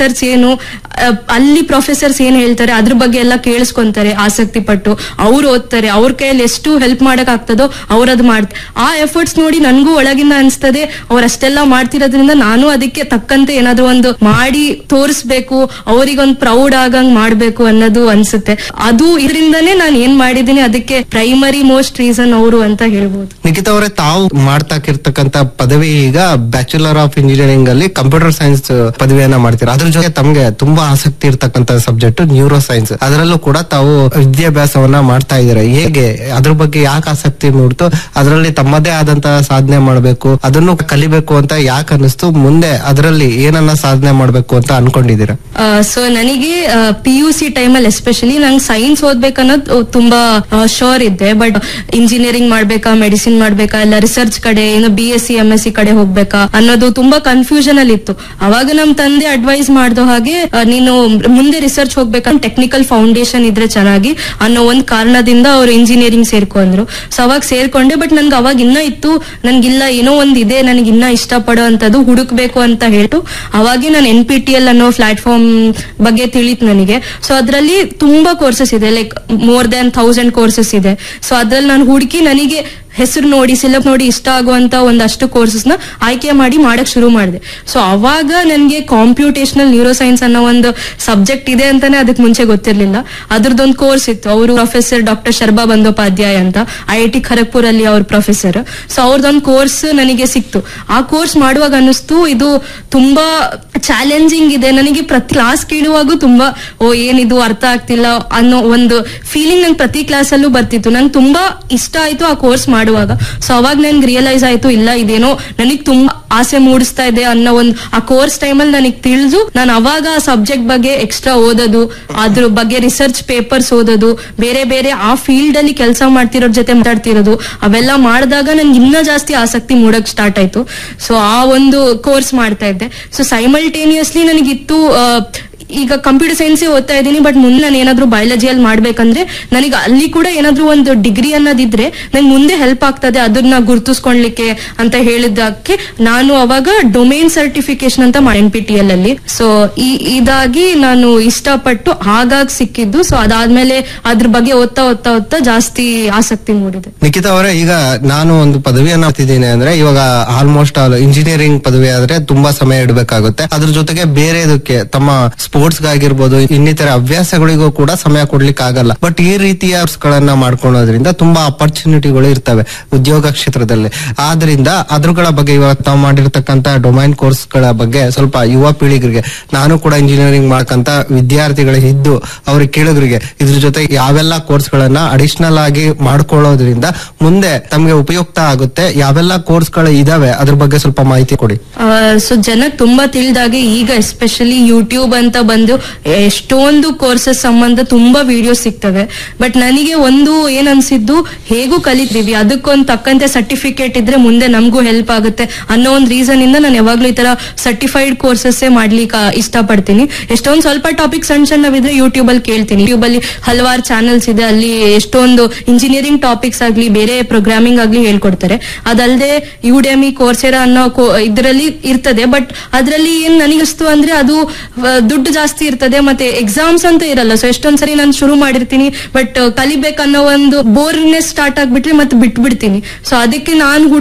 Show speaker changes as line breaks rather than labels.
research ಏನು ಆ, ಅಲ್ಲಿ ಪ್ರೊಫೆಸರ್ಸ್ ಏನ್ ಹೇಳ್ತಾರೆ ಅದ್ರ ಬಗ್ಗೆ ಎಲ್ಲ ಕೇಳಿಸ್ಕೊಂತಾರೆ ಆಸಕ್ತಿ ಪಟ್ಟು ಅವ್ರು ಓದ್ತಾರೆ ಅವ್ರ ಕೈಯಲ್ಲಿ ಎಷ್ಟು ಹೆಲ್ಪ್ ಮಾಡಕ್ ಆಗ್ತದೋ ಅವ್ರು ಅದು ಮಾಡ್ತಾರೆ ಆ ಎಫರ್ಟ್ಸ್ ನೋಡಿ ನನ್ಗೂ ಒಳಗಿಂದ ಅನ್ಸ್ತದೆ ಅವ್ರು ಅಷ್ಟೆಲ್ಲ ಮಾಡ್ತಿರೋದ್ರಿಂದ ನಾನು ಅದಕ್ಕೆ ತಕ್ಕಂತೆ ಏನಾದ್ರು ಒಂದು ಮಾಡಿ ತೋರಿಸ್ಬೇಕು ಅವ್ರಿಗೊಂದು ಪ್ರೌಡ್ ಆಗಂಗ್ ಮಾಡ್ಬೇಕು ಅನ್ನೋದು ಅನ್ಸುತ್ತೆ ಅದು ಇದರಿಂದನೇ ನಾನು ಏನ್ ಮಾಡಿದೀನಿ ಅದಕ್ಕೆ ಪ್ರೈಮರಿ ಮೋಸ್ಟ್ ರೀಸನ್ ಅವರು ಅಂತ ಹೇಳ್ಬೋದು
ನಿಖಿತಾ ಅವರೇ ತಾವು ಮಾಡ್ತಾಕಿರ್ತಕ್ಕಂತ ಪದವಿ ಈಗ ಬ್ಯಾಚುಲರ್ ಆಫ್ ಇಂಜಿನಿಯರಿಂಗ್ ಅಲ್ಲಿ ಕಂಪ್ಯೂಟರ್ ಸೈನ್ಸ್ ಪದವಿಯನ್ನ ಮಾಡ್ತೀರಾ ಅದ್ರ ಜೊತೆ ತಮ್ಗೆ ತುಂಬಾ ಆಸಕ್ತಿ ಇರ್ತಕ್ಕಂತ ಸಬ್ಜೆಕ್ಟ್ ನ್ಯೂರೋ ಸೈನ್ಸ್ ಅದರಲ್ಲೂ ಕೂಡ ತಾವು ವಿದ್ಯಾಭ್ಯಾಸವನ್ನ ಮಾಡ್ತಾ ಇದ್ದೀರಾ ಹೇಗೆ ಅದ್ರ ಬಗ್ಗೆ ಯಾಕೆ ಆಸಕ್ತಿ ಮೂಡ್ತು ಅದರಲ್ಲಿ ತಮ್ಮದೇ ಆದಂತಹ ಸಾಧನೆ ಮಾಡಬೇಕು ಅದನ್ನು ಕಲಿಬೇಕು ಅಂತ ಯಾಕೆ ಅನ್ನಿಸ್ತು ಮುಂದೆ ಅದರಲ್ಲಿ ಏನನ್ನ ಸಾಧನೆ ಮಾಡಬೇಕು ಅಂತ ಅನ್ಕೊಂಡಿದ್ದೀರಾ
ಸೊ ನನಗೆ ಪಿ ಯು ಸಿ ಟೈಮಲ್ಲಿ ಎಸ್ಪೆಷಲಿ ನಂಗೆ ಸೈನ್ಸ್ ಓದ್ಬೇಕನ್ನೋದು ತುಂಬಾ ಶೋರ್ ಇದ್ದೆ ಬಟ್ ಇಂಜಿನಿಯರಿಂಗ್ ಮಾಡ್ಬೇಕಾ ಮೆಡಿಸಿನ್ ಮಾಡ್ಬೇಕಾ ಇಲ್ಲ ರಿಸರ್ಚ್ ಕಡೆ ಏನು B S C M S C ಕಡೆ ಹೋಗ್ಬೇಕಾ ಅನ್ನೋದು ತುಂಬಾ ಕನ್ಫ್ಯೂಷನ್ ಅಲ್ಲಿ ಇತ್ತು ಅವಾಗ ನಮ್ ತಂದೆ ಅಡ್ವೈಸ್ ಮಾಡ್ದೋ ಹಾಗೆ ಆ, ನೀನು ಮುಂದೆ ರಿಸರ್ಚ್ ಹೋಗ್ಬೇಕಂತ ಟೆಕ್ನಿಕಲ್ ಫೌಂಡೇಶನ್ ಇದ್ರೆ ಚೆನ್ನಾಗಿ ಅನ್ನೋ ಒಂದ್ ಕಾರಣದಿಂದ ಅವ್ರು ಇಂಜಿನಿಯರಿಂಗ್ ಸೇರ್ಕೊಂಡ್ರು ಸೊ ಅವಾಗ ಸೇರ್ಕೊಂಡೆ ಬಟ್ ನನ್ಗೆ ಅವಾಗ ಇನ್ನ ಇತ್ತು ನನ್ಗಿಲ್ಲ ಏನೋ ಒಂದ್ ಇದೆ ನನಗೆ ಇನ್ನ ಇಷ್ಟಪಡೋ ಅಂತದ್ದು ಹುಡುಕ್ಬೇಕು ಅಂತ ಹೇಳ್ತು ಅವಾಗೆ ನಾನು ಎನ್ ಪಿ ಟಿ ಎಲ್ ಅನ್ನೋ ಪ್ಲಾಟ್ಫಾರ್ಮ್ ಬಗ್ಗೆ ತಿಳಿತು ನನಗೆ ಸೊ ಅದರಲ್ಲಿ ತುಂಬಾ ಕೋರ್ಸಸ್ ಇದೆ like more than thousand courses ಇದೆ ಸೊ ಅದ್ರಲ್ಲಿ ನಾನು ಹುಡುಕಿ ನನಗೆ ಹೆಸರು ನೋಡಿ ಸಿಲಬ್ ನೋಡಿ ಇಷ್ಟ ಆಗುವಂತ ಒಂದಷ್ಟು ಕೋರ್ಸಸ್ ನ ಆಯ್ಕೆ ಮಾಡಿ ಮಾಡಕ್ ಶುರು ಮಾಡಿದೆ ಸೊ ಅವಾಗ ನನಗೆ ಕಾಂಪ್ಯೂಟೇಷನಲ್ ನ್ಯೂರೋ ಸೈನ್ಸ್ ಅನ್ನೋ ಒಂದು ಸಬ್ಜೆಕ್ಟ್ ಇದೆ ಅಂತಾನೆ ಅದಕ್ಕೆ ಮುಂಚೆ ಗೊತ್ತಿರ್ಲಿಲ್ಲ ಅದ್ರದ್ದೊಂದು ಕೋರ್ಸ್ ಇತ್ತು ಅವರು ಪ್ರೊಫೆಸರ್ ಡಾಕ್ಟರ್ ಶರ್ಬಾ ಬಂದೋಪಾಧ್ಯಾಯ ಅಂತ ಐ ಐ ಟಿ ಖರಗ್ಪುರ್ ಅಲ್ಲಿ ಅವ್ರ ಪ್ರೊಫೆಸರ್ ಸೊ ಅವ್ರದ್ದೊಂದು ಕೋರ್ಸ್ ನನಗೆ ಸಿಕ್ತು ಆ ಕೋರ್ಸ್ ಮಾಡುವಾಗ ಅನಿಸ್ತು ಇದು ತುಂಬಾ ಚಾಲೆಂಜಿಂಗ್ ಇದೆ ನನಗೆ ಪ್ರತಿ ಕ್ಲಾಸ್ ಕೇಳುವಾಗೂ ತುಂಬಾ ಓ ಏನಿದು ಅರ್ಥ ಆಗ್ತಿಲ್ಲ ಅನ್ನೋ ಒಂದು ಫೀಲಿಂಗ್ ನಂಗೆ ಪ್ರತಿ ಕ್ಲಾಸ್ ಅಲ್ಲೂ ಬರ್ತಿತ್ತು ನಂಗೆ ತುಂಬಾ ಇಷ್ಟ ಆಯ್ತು ಆ ಕೋರ್ಸ್ ಮಾಡುವಾಗ ಸೊ ಅವಾಗ ನನ್ಗೆ ರಿಯಲೈಸ್ ಆಯ್ತು ಇಲ್ಲ ಇದೇನೋ ನನಗೆ ತುಂಬಾ ಆಸೆ ಮೂಡಿಸ್ತಾ ಇದೆ ಅನ್ನೋ ಒಂದು ಆ ಕೋರ್ಸ್ ಟೈಮಲ್ಲಿ ನನಗೆ ತಿಳಿದು ನಾನು ಅವಾಗ ಆ ಸಬ್ಜೆಕ್ಟ್ ಬಗ್ಗೆ ಎಕ್ಸ್ಟ್ರಾ ಓದೋದು ಅದ್ರ ಬಗ್ಗೆ ರಿಸರ್ಚ್ ಪೇಪರ್ಸ್ ಓದೋದು ಬೇರೆ ಬೇರೆ ಆ ಫೀಲ್ಡ್ ಅಲ್ಲಿ ಕೆಲಸ ಮಾಡ್ತಿರೋರ್ ಜೊತೆ ಮಾತಾಡ್ತಿರೋದು ಅವೆಲ್ಲ ಮಾಡಿದಾಗ ನನ್ಗೆ ಇನ್ನ ಜಾಸ್ತಿ ಆಸಕ್ತಿ ಮೂಡಕ್ ಸ್ಟಾರ್ಟ್ ಆಯ್ತು ಸೊ ಆ ಒಂದು ಕೋರ್ಸ್ ಮಾಡ್ತಾ ಇದ್ದೆ ಸೊ ಸೈಮಲ್ಟೇನಿಯಸ್ಲಿ ನನಗಿತ್ತು ಆ, ಈಗ ಕಂಪ್ಯೂಟರ್ ಸೈನ್ಸ್ ಓದ್ತಾ ಇದ್ದೀನಿ ಬಟ್ ಮುಂದೆ ನಾನು ಏನಾದ್ರೂ ಬಯಾಲಜಿಯಲ್ಲಿ ಮಾಡ್ಬೇಕಂದ್ರೆ ನನಗೆ ಅಲ್ಲಿ ಕೂಡ ಏನಾದ್ರೂ ಒಂದು ಡಿಗ್ರಿ ಅನ್ನೋದಿದ್ರೆ ನಂಗೆ ಮುಂದೆ ಹೆಲ್ಪ್ ಆಗ್ತದೆ ಅದನ್ನ ಗುರ್ತಿಸ್ಕೊಳ್ಲಿಕ್ಕೆ ಅಂತ ಹೇಳಿದ್ದಕ್ಕೆ ನಾನು ಅವಾಗ ಡೊಮೇನ್ ಸರ್ಟಿಫಿಕೇಶನ್ ಅಂತ ಮಾಡಿ ಎನ್ ಪಿ ಟಿ ಎಲ್ ಅಲ್ಲಿ ಸೊ ಈ ಇದಾಗಿ ನಾನು ಇಷ್ಟಪಟ್ಟು ಆಗಾಗ ಸಿಕ್ಕಿದ್ದು ಸೊ ಅದಾದ್ಮೇಲೆ ಅದ್ರ ಬಗ್ಗೆ ಓದ್ತಾ ಓದ್ತಾ ಓದ್ತಾ ಜಾಸ್ತಿ ಆಸಕ್ತಿ ಮೂಡಿದೆ
ನಿಖಿತಾ ಅವರೇ ಈಗ ನಾನು ಒಂದು ಪದವಿಯನ್ನ ಮಾಡ್ತಿದ್ದೀನಿ ಅಂದ್ರೆ ಇವಾಗ ಆಲ್ಮೋಸ್ಟ್ ಆಲ್ ಇಂಜಿನಿಯರಿಂಗ್ ಪದವಿ ಆದ್ರೆ ತುಂಬಾ ಸಮಯ ಇಡಬೇಕಾಗುತ್ತೆ ಅದ್ರ ಜೊತೆಗೆ ಬೇರೆದಕ್ಕೆ ತಮ್ಮ ಸ್ಪೋರ್ಟ್ಸ್ ಗಾಗಿರ್ಬೋದು ಇನ್ನಿತರ ಹವ್ಯಾಸಗಳಿಗೂ ಕೂಡ ಸಮಯ ಕೊಡ್ಲಿಕ್ಕೆ ಆಗಲ್ಲ ಬಟ್ ಈ ರೀತಿಯ course ಗಳನ್ನ ಮಾಡ್ಕೊಳ್ಳೋದ್ರಿಂದ ತುಂಬಾ ಅಪರ್ಚುನಿಟಿಗಳು ಇರ್ತವೆ ಉದ್ಯೋಗ ಕ್ಷೇತ್ರದಲ್ಲಿ ಆದ್ರಿಂದ ಅದ್ರಗಳ ಬಗ್ಗೆ ಇವಾಗ ತಾವು ಮಾಡಿರ್ತಕ್ಕಂತ ಡೊಮೈನ್ ಕೋರ್ಸ್ ಗಳ ಬಗ್ಗೆ ಸ್ವಲ್ಪ ಯುವ ಪೀಳಿಗರಿಗೆ ನಾನು ಕೂಡ ಇಂಜಿನಿಯರಿಂಗ್ ಮಾಡ್ಕಂತ ವಿದ್ಯಾರ್ಥಿಗಳು ಇದ್ದು ಅವ್ರಿಗೆ ಕೇಳಿದ್ರಿಗೆ ಇದ್ರ ಜೊತೆ ಯಾವೆಲ್ಲ ಕೋರ್ಸ್ ಗಳನ್ನ ಅಡಿಷನಲ್ ಆಗಿ ಮಾಡ್ಕೊಳ್ಳೋದ್ರಿಂದ ಮುಂದೆ ತಮ್ಗೆ ಉಪಯುಕ್ತ ಆಗುತ್ತೆ ಯಾವೆಲ್ಲ ಕೋರ್ಸ್ ಗಳು ಇದಾವೆ ಅದ್ರ ಬಗ್ಗೆ ಸ್ವಲ್ಪ ಮಾಹಿತಿ ಕೊಡಿ
ಸೊ ಜನಕ್ಕೆ ತುಂಬಾ ತಿಳಿದಾಗೆ ಈಗ ಎಸ್ಪೆಷಲಿ ಯೂಟ್ಯೂಬ್ ಅಂತ ಬಂದು ಎಷ್ಟೊಂದು ಕೋರ್ಸಸ್ ಸಂಬಂಧ ತುಂಬಾ ವಿಡಿಯೋಸ್ ಸಿಗ್ತವೆ ಬಟ್ ನನಗೆ ಒಂದು ಏನ್ ಅನ್ಸಿದ್ದು ಹೇಗೂ ಕಲಿತೀವಿ ಅದಕ್ಕೊಂದು ತಕ್ಕಂತೆ ಸರ್ಟಿಫಿಕೇಟ್ ಇದ್ರೆ ಮುಂದೆ ನಮಗೂ ಹೆಲ್ಪ್ ಆಗುತ್ತೆ ಅನ್ನೋ ಒಂದು ರೀಸನ್ ಇಂದ ನಾನು ಯಾವಾಗ್ಲೂ ಈ ತರ ಸರ್ಟಿಫೈಡ್ ಕೋರ್ಸಸ್ ಮಾಡ್ಲಿಕ್ಕೆ ಆ, ಇಷ್ಟಪಡ್ತೀನಿ ಎಷ್ಟೊಂದು ಸ್ವಲ್ಪ ಟಾಪಿಕ್ ಸಣ್ಣ ಸಣ್ಣವಿದ್ರೆ ಯೂಟ್ಯೂಬ್ ಅಲ್ಲಿ ಕೇಳ್ತೀನಿ ಯೂಟ್ಯೂಬ್ ಅಲ್ಲಿ ಹಲವಾರು ಚಾನೆಲ್ಸ್ ಇದೆ ಅಲ್ಲಿ ಎಷ್ಟೊಂದು ಇಂಜಿನಿಯರಿಂಗ್ ಟಾಪಿಕ್ಸ್ ಆಗ್ಲಿ ಬೇರೆ ಪ್ರೋಗ್ರಾಮಿಂಗ್ ಆಗ್ಲಿ ಹೇಳ್ಕೊಡ್ತಾರೆ ಅದಲ್ಲದೆ ಯುಡೆಮಿ ಕೋರ್ಸೆರಾ ಅನ್ನೋ ಇದರಲ್ಲಿ ಇರ್ತದೆ ಬಟ್ ಅದರಲ್ಲಿ ಏನ್ ನನಗಿಸ್ತು ಅಂದ್ರೆ ಅದು ಆ, ದುಡ್ಡು ಜಾಸ್ತಿ ಇರ್ತದೆ ಮತ್ತೆ ಎಕ್ಸಾಮ್ಸ್ ಅಂತ ಇರಲ್ಲ ಸೊ ಎಷ್ಟೊಂದ್ಸರಿ ನಾನು ಶುರು ಮಾಡಿರ್ತೀನಿ ಬಟ್ ಕಲಿಬೇಕನ್ನೋ ಒಂದು ಬೋರ್ನೆಸ್ ಸ್ಟಾರ್ಟ್ ಆಗ್ಬಿಟ್ರೆ ಮತ್ತೆ ಬಿಟ್ಬಿಡ್ತೀನಿ ಸೊ ಅದಕ್ಕೆ ನಾನು